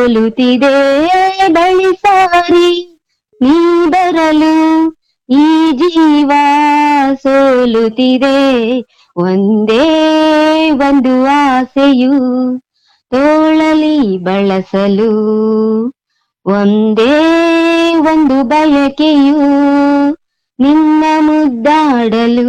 ಸೋಲುತ್ತಿದೆ ಬಳಿ ಸಾರಿ ನೀ ಬರಲು ಈ ಜೀವ ಸೋಲುತ್ತಿದೆ ಒಂದೇ ಒಂದು ಆಸೆಯು ತೋಳಲಿ ಬಳಸಲು ಒಂದೇ ಒಂದು ಬಯಕೆಯು ನಿನ್ನ ಮುದ್ದಾಡಲು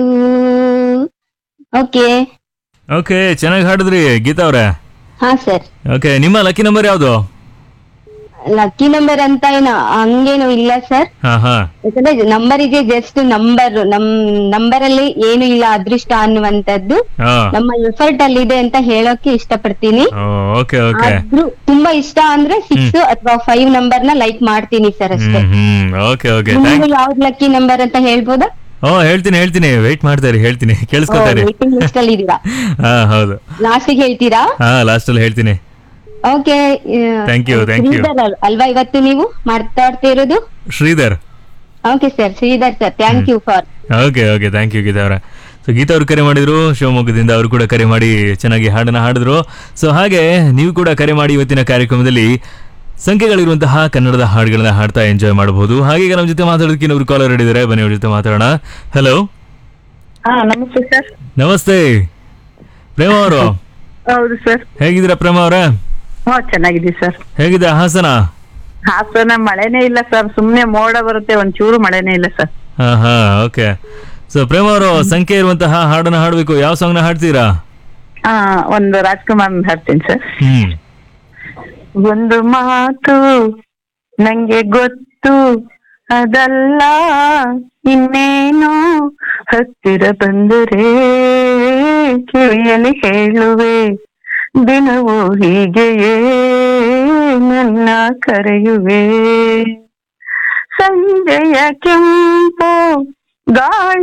ಓಕೆ ಓಕೆ ಚೆನ್ನಾಗಿ ಹಾಡಿದ್ರಿ ಗೀತಾ ಅವ್ರೆ ಹಾ ಸರ್ ಓಕೆ ನಿಮ್ಮ ಲಕ್ಕಿ ನಂಬರ್ ಯಾವುದು ಲಕ್ಕಿ ನಂಬರ್ ಅಂತ ಏನು ಹಂಗೇನು ಇಲ್ಲ ಸರ್ ಹಾ ಹಾ ಯಾಕಂದ್ರೆ ನಂಬರ್ ಇದೆ ಜಸ್ಟ್ ನಂಬರ್ ನಮ್ ನಂಬರ್ ಅಲ್ಲಿ ಏನು ಇಲ್ಲ ಅದೃಷ್ಟ ಅನ್ನುವಂಥದ್ದು ಹಾ ನಮ್ಮ ಎಫರ್ಟ್ ಅಲ್ಲಿ ಇದೆ ಅಂತ ಹೇಳೋಕೆ ಇಷ್ಟಪಡ್ತೀನಿ ಓಕೆ ಓಕೆ ಆದ್ರೂ ತುಂಬಾ ಇಷ್ಟ ಅಂದ್ರೆ ಸಿಕ್ಸ್ ಅಥವಾ ಫೈವ್ ನಂಬರ್ ನ ಲೈಕ್ ಮಾಡ್ತೀನಿ ಸರ್ ಅಷ್ಟೇ ಹ್ಮ್ ಹ್ಮ್ ಓಕೆ ಓಕೆ ನಿಮ್ಗೆ ಥ್ಯಾಂಕ್ ಯಾವ್ದು ಲಕ್ಕಿ ನಂಬರ್ ಅಂತ ಹೇಳ್ಬೋದಾ ಓ ಹೇಳ್ತೀನಿ ಹೇಳ್ತೀನಿ ವೆಯ್ಟ್ ಮಾಡ್ತಾರೆ ಹೇಳ್ತೀನಿ ಕೇಳಿಸ್ಕೊತಾರೆ ವೇಟಿಂಗ್ ಲಿಸ್ಟ್ ಅಲ್ಲಿ ಇದೀರಾ ಹಾ ಹೌದು ಲಾಸ್ಟಿಗೆ ಹೇಳ್ತೀರಾ ಹಾ ಲಾಸ್ಟ್ ಅಲ್ಲಿ ಹೇಳ್ತೀನಿ okay Thank you, thank you. ಅಲ್ವಾ ಇವತ್ತು ನೀವು ಮಾತಾಡ್ತಾ ಇರೋದು Sridhar okay sir Sridhar sir thank you for okay okay thank you Geetha ಅವರ ಸೊ ಗೀತಾ ಅವರು ಕರೆ ಮಾಡಿದ್ರು ಶಿವಮೊಗ್ಗದಿಂದ ಅವರು ಕೂಡ ಕರೆ ಮಾಡಿ ಚೆನ್ನಾಗಿ ಹಾಡನ್ನ ಹಾಡಿದ್ರು ಸೊ ಹಾಗೆ ನೀವು ಕೂಡ ಕರೆ ಮಾಡಿ ಇವತ್ತಿನ ಕಾರ್ಯಕ್ರಮದಲ್ಲಿ ಸಂಖ್ಯೆಗಳಿರುವಂತಹ ಕನ್ನಡದ ಹಾಡುಗಳನ್ನ ಹಾಡ್ತಾ ಎಂಜಾಯ್ ಮಾಡಬಹುದು ಹಾಗೆ ಈಗ ನಮ್ಮ ಜೊತೆ ಮಾತಾಡೋದಕ್ಕೆ ಇನ್ನೊಬ್ರು ಕಾಲರ್ ಹಿಡಿದರೆ ಬನ್ನಿ ಅವ್ರ ಜೊತೆ ಮಾತಾಡೋಣ ಹಲೋ ಹಾ ನಮಸ್ತೆ ಸರ್ ನಮಸ್ತೆ ಪ್ರೇಮ ಅವರು ಹೌದು ಸರ್ ಹೇಗಿದ್ದೀರಾ ಪ್ರೇಮ ಅವರೇ ಹಾ ಚೆನ್ನಾಗಿದ್ದೀವಿ ಸರ್ ಹೇಗಿದೆ ಹಾಸನ ಹಾಸನ ಮಳೆನೇ ಇಲ್ಲ ಸರ್ ಸುಮ್ನೆ ಮೋಡ ಬರುತ್ತೆ ಒಂಚೂರು ಮಳೆನೇ ಇಲ್ಲ ಸರ್ ಹಾ ಹಾ ಓಕೆ ಸೊ ಪ್ರೇಮ ಅವರು ಸಂಖ್ಯೆ ಇರುವಂತಹ ಹಾಡನ್ನ ಹಾಡಬೇಕು ಯಾವ ಸಾಂಗ್ನ ಹಾಡ್ತೀರಾ ಹಾ ಒಂದು ರಾಜ್ಕುಮಾರ್ ಹಾಡ್ತೀನಿ ಸರ್ ಹ್ಮ್ ಒಂದು ಮಾತು ನಂಗೆ ಗೊತ್ತು ಅದಲ್ಲ ಇನ್ನೇನು ಹತ್ತಿರ ಬಂದರೆ ಕಿವಿಯಲ್ಲಿ ಹೇಳುವೆ ದಿನವೂ ಹೀಗೆಯೇ ನನ್ನ ಕರೆಯುವೆ ಸಂಜೆಯ ಕೆಂಪು ಗಾಳಿ